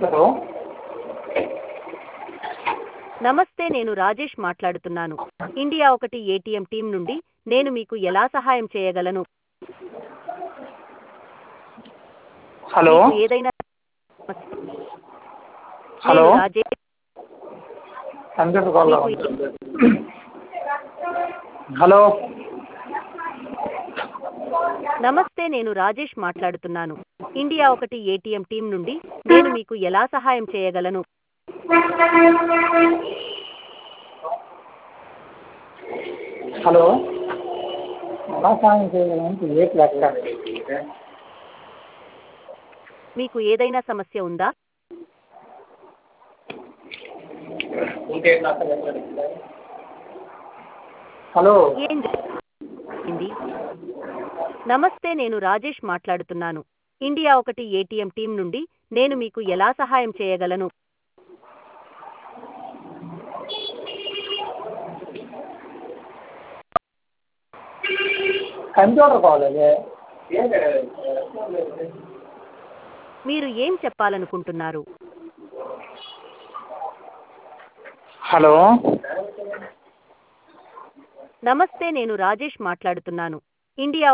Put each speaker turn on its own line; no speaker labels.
hello
నమస్తే నేను రాజేష్ మాట్లాడుతున్నాను ఇండియా ఒకటి ఏటీఎం టీం నుండి నేను మీకు ఎలా సహాయం చేయగలను
హలో
మీకు ఏదైనా
హలో
నేను రాజేష్
కంప్యూటర్ కాల్లో
మీకు
ఉంటుంది హలో
నమస్తే నేను రాజేష్ మాట్లాడుతున్నాను ఇండియా ఒకటి ఏటీఎం టీం నుండి నేను మీకు ఎలా సహాయం చేయగలను
హలో ఎలా సాయం చేయగలంటే ఏ లెక్క
మీకు ఏదైనా సమస్య ఉందా
హలో
ఏం జరిగింది నమస్తే నేను రాజేష్ మాట్లాడుతున్నాను ఇండియా ఒకటి ఏటీఎం టీం నుండి నేను మీకు ఎలా సహాయం చేయగలను
కంప్యూటర్ కాల్ అది
మీరు ఏం చెప్పాలనుకుంటున్నారు
హలో
నమస్తే నేను రాజేష్ మాట్లాడుతున్నాను ఇండియా